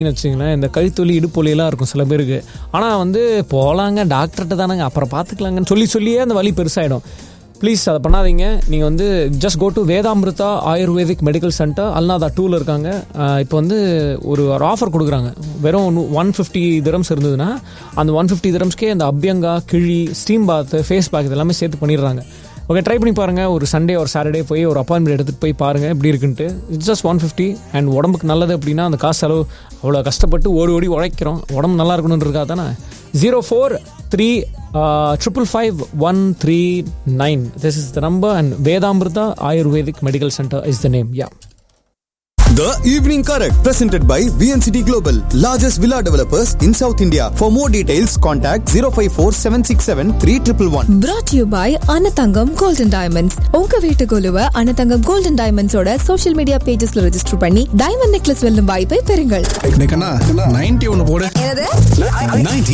வச்சுங்களேன் இந்த கழுத்தொலி இடுப்பொலியெல்லாம் இருக்கும் சில பேருக்கு ஆனால் வந்து போகலாங்க டாக்டர்கிட்ட தானங்க அப்புறம் பார்த்துக்கலாங்கன்னு சொல்லி சொல்லியே அந்த வலி பெருசாகிடும் ப்ளீஸ் அதை பண்ணாதீங்க நீங்கள் வந்து just go to Vedamrutha ayurvedic medical centre அல்நாதா டூவில் இருக்காங்க இப்போ வந்து ஒரு ஒரு ஆஃபர் கொடுக்குறாங்க வெறும் ஒன் ஃபிஃப்டி திரம்ஸ் இருந்ததுன்னா அந்த ஒன் ஃபிஃப்டி திரம்ஸ்க்கே அந்த அபியங்கா கிழி ஸ்டீம் பாத் ஃபேஸ் பேக் இதெல்லாமே சேர்த்து பண்ணிடுறாங்க ஓகே ட்ரை பண்ணி பாருங்கள் ஒரு சண்டே ஒரு சாட்டர்டே போய் ஒரு அப்பாயின்மெண்ட் எடுத்துகிட்டு போய் பாருங்கள் எப்படி இருக்குன்ட்டு it's just one fifty and உடம்புக்கு நல்லது அப்படின்னா அந்த காசு செலவு அவ்வளோ கஷ்டப்பட்டு ஓடி ஓடி உழைக்கிறோம் உடம்பு நல்லா இருக்கணுன்றதுக்காக தானே zero four three triple five one three nine this is the number and Vedamrutha ayurvedic medical centre is the name yeah The Evening Correct, presented by VNCT Global, largest villa developers in South India. For more details, contact 054 767 3111. brought to you by Anathangam golden diamonds உங்க வீட்டு குழுவை Anathangam golden டைமண்ட்ஸோட social media பேஜஸ்ல register பண்ணி diamond necklace வெல்லும் வாய்ப்பை பெறுங்கள் ninety ஒன்னு போடு என்னது 90